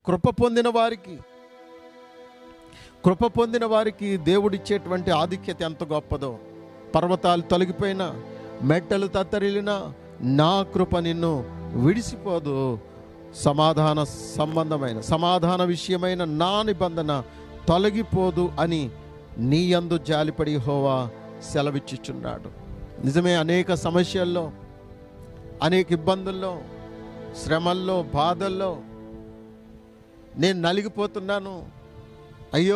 కృప పొందిన వారికి కృప పొందిన వారికి దేవుడిచ్చేటువంటి ఆధిక్యత ఎంత గొప్పదో పర్వతాలు తొలగిపోయినా మెట్టలు తత్తరిల్లినా నా కృప నిన్ను విడిసిపోదు సమాధాన సంబంధమైన సమాధాన విషయమైన నా నిబంధన తొలగిపోదు అని నీ యందు జాలిపడి హోవా సెలవిచ్చుచున్నాడు నిజమే అనేక సమస్యల్లో అనేక ఇబ్బందుల్లో శ్రమల్లో బాధల్లో నేను నలిగిపోతున్నాను అయ్యో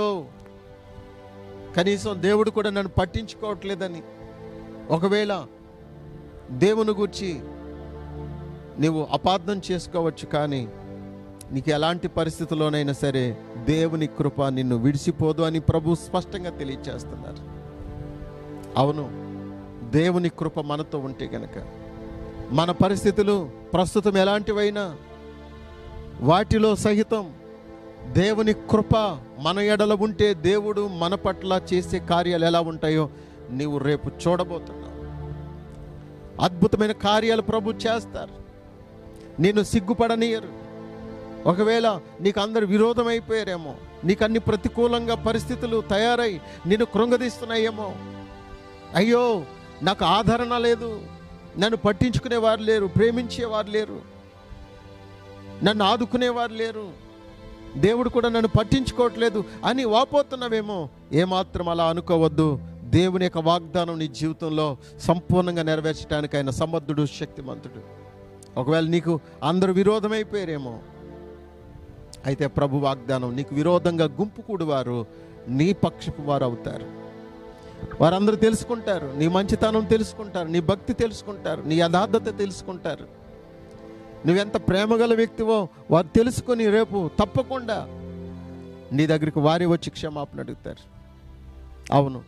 కనీసం దేవుడు కూడా నన్ను పట్టించుకోవట్లేదని ఒకవేళ దేవుని గురించి నీవు అపార్థం చేసుకోవచ్చు కానీ నీకు ఎలాంటి పరిస్థితుల్లోనైనా సరే దేవుని కృప నిన్ను విడిసిపోదు అని ప్రభు స్పష్టంగా తెలియచేస్తున్నారు అవును దేవుని కృప మనతో ఉంటే గనక మన పరిస్థితులు ప్రస్తుతం ఎలాంటివైనా వాటిలో సహితం దేవుని కృప మన ఎడల ఉంటే దేవుడు మన పట్ల చేసే కార్యాలు ఎలా ఉంటాయో నీవు రేపు చూడబోతున్నావు అద్భుతమైన కార్యాలు ప్రభు చేస్తారు నేను సిగ్గుపడనీయరు ఒకవేళ నీకు అందరు విరోధం అయిపోయారేమో నీకు అన్ని ప్రతికూలంగా పరిస్థితులు తయారై నిన్ను కృంగదీస్తున్నాయేమో అయ్యో నాకు ఆదరణ లేదు నన్ను పట్టించుకునేవారు లేరు ప్రేమించేవారు లేరు నన్ను ఆదుకునేవారు లేరు దేవుడు కూడా నన్ను పట్టించుకోవట్లేదు అని వాపోతున్నావేమో ఏమాత్రం అలా అనుకోవద్దు దేవుని యొక్క వాగ్దానం నీ జీవితంలో సంపూర్ణంగా నెరవేర్చడానికి ఆయన సమర్థుడు శక్తిమంతుడు ఒకవేళ నీకు అందరూ విరోధమైపోయారేమో అయితే ప్రభు వాగ్దానం నీకు విరోధంగా గుంపు కూడివారు నీ పక్షపు వారు అవుతారు వారందరూ తెలుసుకుంటారు నీ మంచితనం తెలుసుకుంటారు నీ భక్తి తెలుసుకుంటారు నీ యథార్థత తెలుసుకుంటారు నువ్వెంత ప్రేమగల వ్యక్తివో వారు తెలుసుకొని రేపు తప్పకుండా నీ దగ్గరికి వారి వచ్చి క్షమాపణ అడుగుతారు అవును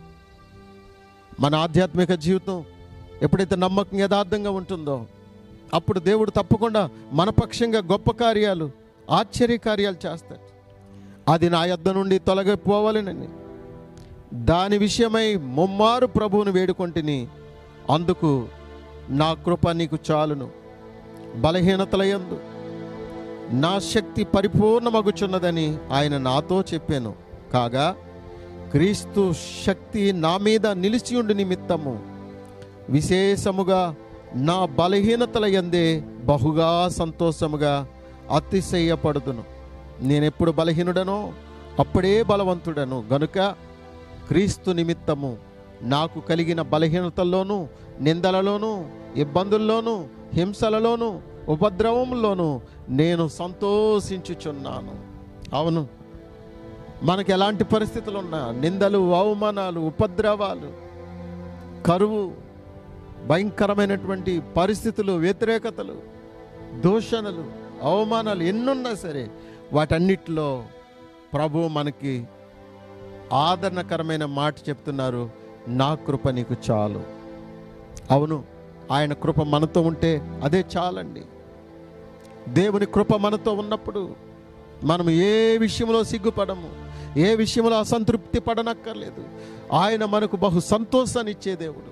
మన ఆధ్యాత్మిక జీవితం ఎప్పుడైతే నమ్మకం యథార్థంగా ఉంటుందో అప్పుడు దేవుడు తప్పకుండా మన పక్షంగా గొప్ప కార్యాలు ఆశ్చర్య కార్యాలు చేస్తాడు అది నా యొద్ద నుండి తొలగిపోవాలనని దాని విషయమై ముమ్మారు ప్రభువును వేడుకొంటిని అందుకు నా కృప నీకు చాలును బలహీనతలయందు నా శక్తి పరిపూర్ణమగుచున్నదని ఆయన నాతో చెప్పాను కాగా క్రీస్తు శక్తి నా మీద నిలిచియుండు నిమిత్తము విశేషముగా నా బలహీనతల యందే బహుగా సంతోషముగా అతిశయపడుదును నేనెప్పుడు బలహీనుడనో అప్పుడే బలవంతుడను గనుక క్రీస్తు నిమిత్తము నాకు కలిగిన బలహీనతల్లోనూ నిందలలోనూ ఇబ్బందుల్లోనూ హింసలలోనూ ఉపద్రవంలోనూ నేను సంతోషించుచున్నాను అవును మనకి ఎలాంటి పరిస్థితులు ఉన్నా నిందలు అవమానాలు ఉపద్రవాలు కరువు భయంకరమైనటువంటి పరిస్థితులు వ్యతిరేకతలు దూషణలు అవమానాలు ఎన్నున్నా సరే వాటన్నిటిలో ప్రభు మనకి ఆదరణకరమైన మాట చెప్తున్నారు నా కృప నీకు చాలు అవును ఆయన కృప మనతో ఉంటే అదే చాలండి దేవుని కృప మనతో ఉన్నప్పుడు మనం ఏ విషయంలో సిగ్గుపడము ఏ విషయంలో అసంతృప్తి పడనక్కర్లేదు ఆయన మనకు బహు సంతోషాన్ని ఇచ్చే దేవుడు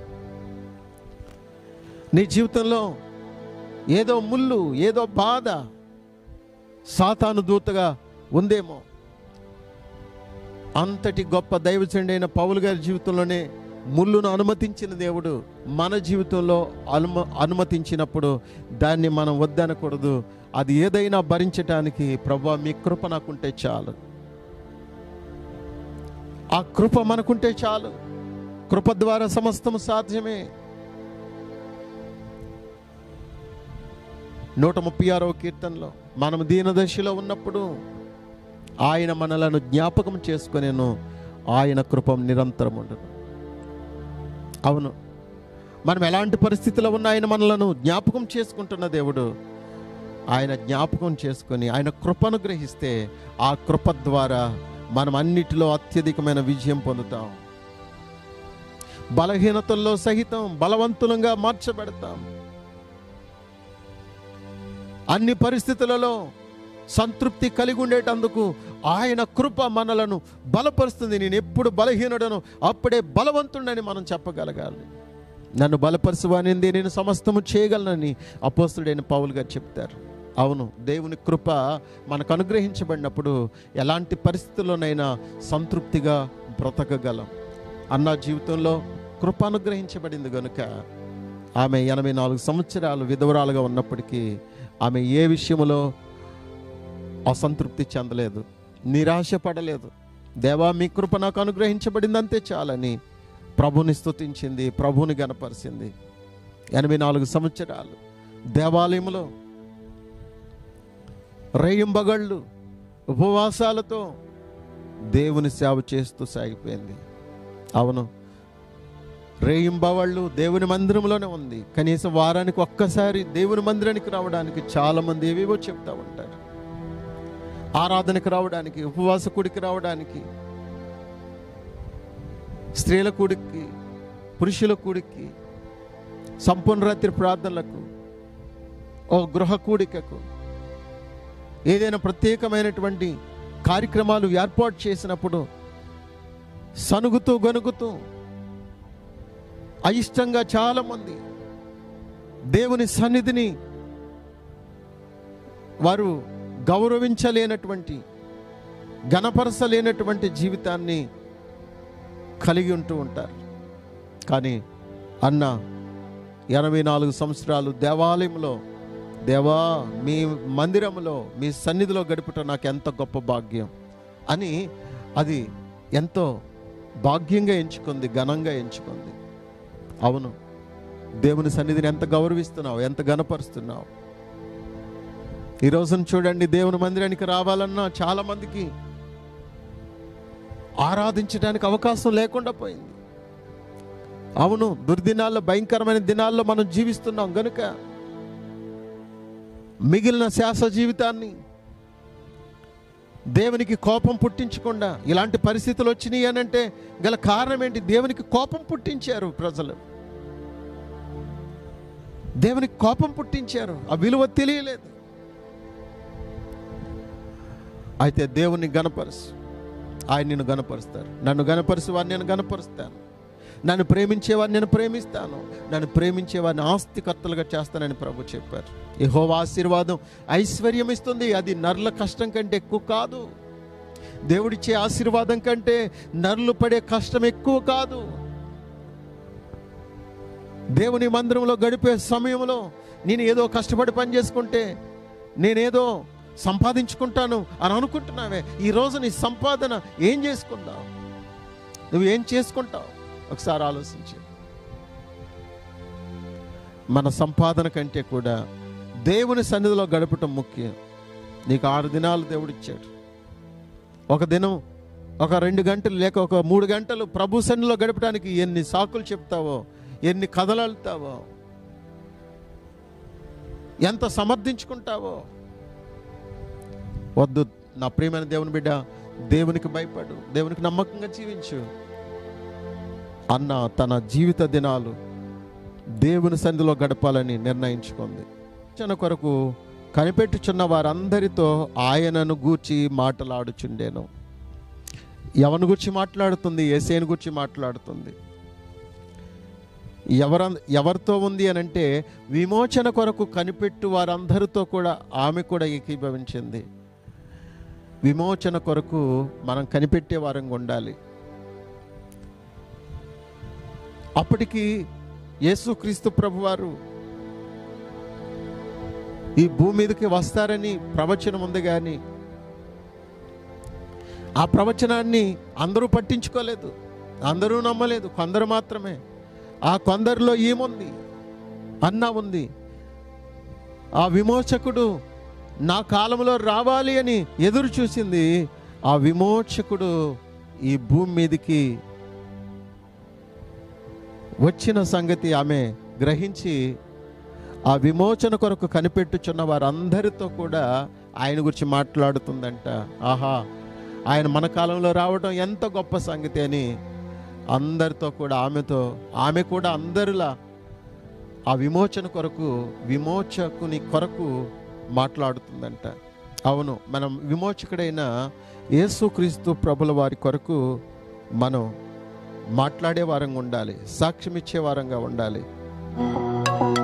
నీ జీవితంలో ఏదో ముళ్ళు ఏదో బాధ సాతాను దూతగా ఉందేమో అంతటి గొప్ప దైవచండైన పౌలు గారి జీవితంలోనే ముళ్ళును అనుమతించిన దేవుడు మన జీవితంలో అనుమ అనుమతించినప్పుడు దాన్ని మనం వద్దనకూడదు అది ఏదైనా భరించటానికి ప్రభు మీ కృప నాకుంటే చాలు ఆ కృప మనకుంటే చాలు కృప ద్వారా సమస్తం సాధ్యమే నూట ముప్పై ఆరవ కీర్తనలో మనం దీనదశలో ఉన్నప్పుడు ఆయన మనలను జ్ఞాపకం చేసుకునేను ఆయన కృపం నిరంతరం ఉండను అవును మనం ఎలాంటి పరిస్థితిలో ఉన్న ఆయన మనలను జ్ఞాపకం చేసుకుంటున్న దేవుడు ఆయన జ్ఞాపకం చేసుకొని ఆయన కృపను గ్రహిస్తే ఆ కృప ద్వారా మనం అన్నిటిలో అత్యధికమైన విజయం పొందుతాం బలహీనతల్లో సహితం బలవంతులంగా మార్చబడతాం అన్ని పరిస్థితులలో సంతృప్తి కలిగి ఉండేటందుకు ఆయన కృప మనలను బలపరుస్తుంది నేను ఎప్పుడు బలహీనుడను అప్పుడే బలవంతుడని మనం చెప్పగలగాలి నన్ను బలపరుచువానింది నేను సమస్తము చేయగలనని అపోస్తుడైన పౌలు గారు చెప్తారు అవును దేవుని కృప మనకు అనుగ్రహించబడినప్పుడు ఎలాంటి పరిస్థితుల్లోనైనా సంతృప్తిగా బ్రతకగలం అన్న జీవితంలో కృప అనుగ్రహించబడింది కనుక ఆమె ఎనభై నాలుగు సంవత్సరాలు విధవరాలుగా ఉన్నప్పటికీ ఆమె ఏ విషయంలో అసంతృప్తి చెందలేదు నిరాశపడలేదు దేవా మీ కృప నాకు అనుగ్రహించబడింది అంతే చాలని ప్రభుని స్తుతించింది ప్రభుని గనపరిచింది ఎనభై నాలుగు సంవత్సరాలు దేవాలయంలో రేయింబగళ్ళు ఉపవాసాలతో దేవుని సేవ చేస్తూ సాగిపోయింది అవును రేయింబవళ్ళు దేవుని మందిరంలోనే ఉంది కనీసం వారానికి ఒక్కసారి దేవుని మందిరానికి రావడానికి చాలా మంది ఏవేవో చెప్తా ఉంటారు ఆరాధనకు రావడానికి ఉపవాస కూడికి రావడానికి స్త్రీల కూడికి పురుషుల కూడికి సంపూర్ణ రాత్రి ప్రార్థనలకు ఓ గృహ కూడికకు ఏదైనా ప్రత్యేకమైనటువంటి కార్యక్రమాలు ఏర్పాటు చేసినప్పుడు సనుగుతూ గనుగుతూ అయిష్టంగా చాలామంది దేవుని సన్నిధిని వారు గౌరవించలేనటువంటి గణపరచలేనటువంటి జీవితాన్ని కలిగి ఉంటూ ఉంటారు కానీ అన్న ఎనభై నాలుగు సంవత్సరాలు దేవాలయంలో దేవా మీ మందిరంలో మీ సన్నిధిలో గడుపుట నాకు ఎంత గొప్ప భాగ్యం అని అది ఎంతో భాగ్యంగా ఎంచుకుంది ఘనంగా ఎంచుకుంది అవును దేవుని సన్నిధిని ఎంత గౌరవిస్తున్నావు ఎంత గనపరుస్తున్నావు ఈ రోజున చూడండి దేవుని మందిరానికి రావాలన్నా చాలా మందికి ఆరాధించడానికి అవకాశం లేకుండా పోయింది అవును దుర్దినాల్లో భయంకరమైన దినాల్లో మనం జీవిస్తున్నాం గనుక మిగిలిన శాస జీవితాన్ని దేవునికి కోపం పుట్టించకుండా ఇలాంటి పరిస్థితులు వచ్చినాయి అని అంటే గల కారణం ఏంటి దేవునికి కోపం పుట్టించారు ప్రజలు దేవునికి కోపం పుట్టించారు ఆ విలువ తెలియలేదు అయితే దేవుని గనపరుసు ఆయన నిన్ను గనపరుస్తారు నన్ను గనపరిచి వారిని నేను గనపరుస్తాను నన్ను ప్రేమించేవారిని నేను ప్రేమిస్తాను నన్ను ప్రేమించేవారిని ఆస్తికర్తలుగా చేస్తానని ప్రభు చెప్పారు యెహోవా ఆశీర్వాదం ఐశ్వర్యం ఇస్తుంది అది నరుల కష్టం కంటే ఎక్కువ కాదు దేవుడిచ్చే ఆశీర్వాదం కంటే నరులు పడే కష్టం ఎక్కువ కాదు దేవుని మందిరంలో గడిపే సమయంలో నేను ఏదో కష్టపడి పని చేసుకుంటే నేనేదో సంపాదించుకుంటాను అని అనుకుంటున్నావే ఈ రోజు నీ సంపాదన ఏం చేసుకుందావు నువ్వు ఏం చేసుకుంటావు ఒకసారి ఆలోచించి మన సంపాదన కంటే కూడా దేవుని సన్నిధిలో గడపటం ముఖ్యం నీకు ఆరు దినాలు దేవుడిచ్చాడు ఒక దినం ఒక రెండు గంటలు లేక ఒక మూడు గంటలు ప్రభు సన్నిధిలో గడపడానికి ఎన్ని సాకులు చెప్తావో ఎన్ని కథలు అల్లుతావో ఎంత సమర్థించుకుంటావో వద్దు నా ప్రియమైన దేవుని బిడ్డ దేవునికి భయపడు దేవునికి నమ్మకంగా జీవించు అన్న తన జీవిత దినాలు దేవుని సన్నిధిలో గడపాలని నిర్ణయించుకుంది చిన్న కొరకు కనిపెట్టుచున్న వారందరితో ఆయనను గూర్చి మాటలాడుచుండేను ఎవరిని గురించి మాట్లాడుతుంది ఏసేని గురించి మాట్లాడుతుంది ఎవర ఎవరితో ఉంది అని అంటే విమోచన కొరకు కనిపెట్టు వారందరితో కూడా ఆమె కూడా ఏకీభవించింది విమోచన కొరకు మనం కనిపెట్టే వారంగా ఉండాలి అప్పటికి యేసుక్రీస్తు ప్రభువారు ఈ భూమి మీదకి వస్తారని ప్రవచనం ఉంది కానీ ఆ ప్రవచనాన్ని అందరూ పట్టించుకోలేదు అందరూ నమ్మలేదు కొందరు మాత్రమే ఆ కొందరిలో ఏముంది అన్న ఉంది ఆ విమోచకుడు నా కాలంలో రావాలి అని ఎదురు చూసింది ఆ విమోచకుడు ఈ భూమి మీదకి వచ్చిన సంగతి ఆమె గ్రహించి ఆ విమోచన కొరకు కనిపెట్టుచున్న వారందరితో కూడా ఆయన గురించి మాట్లాడుతుందంట ఆహా ఆయన మన కాలంలో రావడం ఎంత గొప్ప సంగతి అని అందరితో కూడా ఆమెతో ఆమె కూడా అందరిలా ఆ విమోచన కొరకు విమోచకుని కొరకు మాట్లాడుతుందంట అవును మనం విమోచకుడైన యేసుక్రీస్తు ప్రభుల వారి కొరకు మనం మాట్లాడే వారంగా ఉండాలి సాక్ష్యం ఇచ్చే వారంగా ఉండాలి